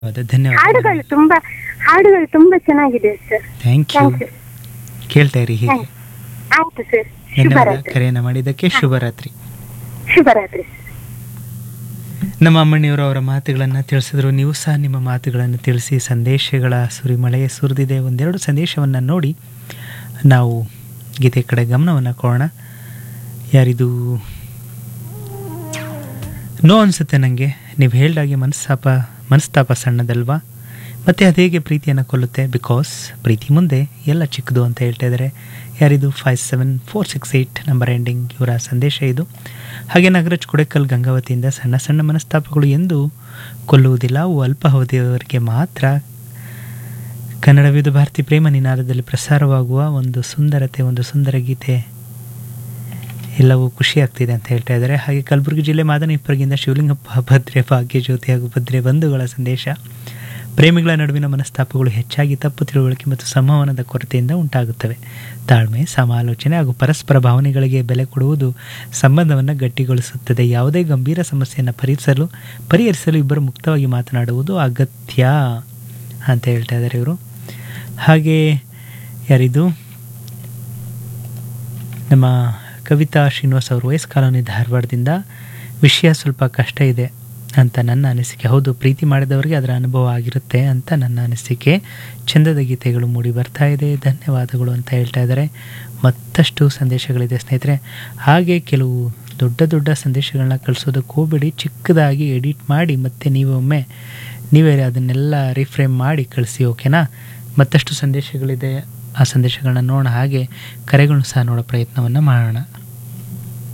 ಹೌದಾ ಧನ್ಯವಾದ ಹಾಡುಗಳು ತುಂಬಾ ಹಾಡುಗಳು ತುಂಬಾ ಚೆನ್ನಾಗಿದೆ sir thank you thank you ಕೇಳ್ತಾ ಇರಿ ಹೀಗೆ ಆಯ್ತು ಸರ್ ಧನ್ಯವಾದ ಶುಭರಾತ್ರಿ ಕರೆಯನ್ನ ಮಾಡಿದ್ದಕ್ಕೆ ಶುಭರಾತ್ರಿ ಶುಭರಾತ್ರಿ ನಮ್ಮ ಅಮ್ಮಣ್ಣಿಯವರು ಅವರ ಮಾತುಗಳನ್ನು ತಿಳಿಸಿದ್ರು ನೀವು ಸಹ ನಿಮ್ಮ ಮಾತುಗಳನ್ನು ತಿಳಿಸಿ ಸಂದೇಶಗಳ ಸುರಿಮಳೆ ಸುರಿದಿದೆ ಒಂದೆರಡು ಸಂದೇಶವನ್ನು ನೋಡಿ ನಾವು ಗೀತೆ ಕಡೆ ಗಮನವನ್ನು ಕೊಡೋಣ ಯಾರಿದು ನೋ ಅನಿಸುತ್ತೆ ನನಗೆ ನೀವು ಹೇಳ್ದಾಗೆ ಮನಸ್ತಾಪ ಮನಸ್ತಾಪ ಸಣ್ಣದಲ್ವಾ ಮತ್ತು ಅದು ಹೇಗೆ ಪ್ರೀತಿಯನ್ನು ಕೊಲ್ಲುತ್ತೆ ಬಿಕಾಸ್ ಪ್ರೀತಿ ಮುಂದೆ ಎಲ್ಲ ಚಿಕ್ಕದು ಅಂತ ಹೇಳ್ತಾ ಇದ್ದಾರೆ ಯಾರಿದು five seven four six eight number ending ಇವರ ಸಂದೇಶ ಇದು ಹಾಗೆ ನಾಗರಾಜ್ ಕೊಡೆಕಲ್ ಗಂಗಾವತಿಯಿಂದ ಸಣ್ಣ ಸಣ್ಣ ಮನಸ್ತಾಪಗಳು ಎಂದು ಕೊಲ್ಲುವುದಿಲ್ಲ ಅವು ಅಲ್ಪಾವಧಿಯವರಿಗೆ ಮಾತ್ರ ಕನ್ನಡ ವಿವಿಧ ಭಾರತಿ ಪ್ರೇಮ ನಿನಾದದಲ್ಲಿ ಪ್ರಸಾರವಾಗುವ ಒಂದು ಸುಂದರತೆ ಒಂದು ಸುಂದರ ಗೀತೆ ಎಲ್ಲವೂ ಖುಷಿ ಆಗ್ತಿದೆ ಅಂತ ಹೇಳ್ತಾ ಇದ್ದಾರೆ ಹಾಗೆ ಕಲಬುರಗಿ ಜಿಲ್ಲೆ ಮಾದನಿಪ್ಪರ್ಗಿಂದ ಶಿವಲಿಂಗಪ್ಪ ಭದ್ರೆ ಭಾಗ್ಯ ಜ್ಯೋತಿ ಹಾಗೂ ಭದ್ರೆ ಬಂಧುಗಳ ಸಂದೇಶ ಪ್ರೇಮಿಗಳ ನಡುವಿನ ಮನಸ್ತಾಪಗಳು ಹೆಚ್ಚಾಗಿ ತಪ್ಪು ತಿಳುವಳಿಕೆ ಮತ್ತು ಸಂವಹನದ ಕೊರತೆಯಿಂದ ಉಂಟಾಗುತ್ತವೆ ತಾಳ್ಮೆ ಸಮಾಲೋಚನೆ ಹಾಗೂ ಪರಸ್ಪರ ಭಾವನೆಗಳಿಗೆ ಬೆಲೆ ಕೊಡುವುದು ಸಂಬಂಧವನ್ನು ಗಟ್ಟಿಗೊಳಿಸುತ್ತದೆ ಯಾವುದೇ ಗಂಭೀರ ಸಮಸ್ಯೆಯನ್ನು ಪರಿಹರಿಸಲು ಪರಿಹರಿಸಲು ಇಬ್ಬರು ಮುಕ್ತವಾಗಿ ಮಾತನಾಡುವುದು ಅಗತ್ಯ ಅಂತ ಹೇಳ್ತಾ ಇದ್ದಾರೆ ಇವರು ಹಾಗೆ ಯಾರಿದು ನಮ್ಮ ಕವಿತಾ ಶ್ರೀನಿವಾಸ್ ಅವರು ವಯಸ್ ಕಾಲೋನಿ ಧಾರವಾಡದಿಂದ ವಿಷಯ ಸ್ವಲ್ಪ ಕಷ್ಟ ಇದೆ ಅಂತ ನನ್ನ ಅನಿಸಿಕೆ ಹೌದು ಪ್ರೀತಿ ಮಾಡಿದವರಿಗೆ ಅದರ ಅನುಭವ ಆಗಿರುತ್ತೆ ಅಂತ ನನ್ನ ಅನಿಸಿಕೆ ಚಂದದ ಗೀತೆಗಳು ಮೂಡಿ ಬರ್ತಾ ಇದೆ ಧನ್ಯವಾದಗಳು ಅಂತ ಹೇಳ್ತಾ ಇದ್ದಾರೆ ಮತ್ತಷ್ಟು ಸಂದೇಶಗಳಿದೆ ಸ್ನೇಹಿತರೆ ಹಾಗೆ ಕೆಲವು ದೊಡ್ಡ ದೊಡ್ಡ ಸಂದೇಶಗಳನ್ನ ಕಳಿಸೋದಕ್ಕೆ ಹೋಗ್ಬೇಡಿ ಚಿಕ್ಕದಾಗಿ ಎಡಿಟ್ ಮಾಡಿ ಮತ್ತೆ ನೀವೊಮ್ಮೆ ನೀವೇ ಅದನ್ನೆಲ್ಲ ರಿಫ್ರೇಮ್ ಮಾಡಿ ಕಳಿಸಿ ಓಕೆನಾ ಮತ್ತಷ್ಟು ಸಂದೇಶಗಳಿದೆ ಆ ಸಂದೇಶಗಳನ್ನ ನೋಡೋಣ ಹಾಗೆ ಕರೆಗಳನ್ನು ಸಹ ನೋಡೋ ಪ್ರಯತ್ನವನ್ನು ಮಾಡೋಣ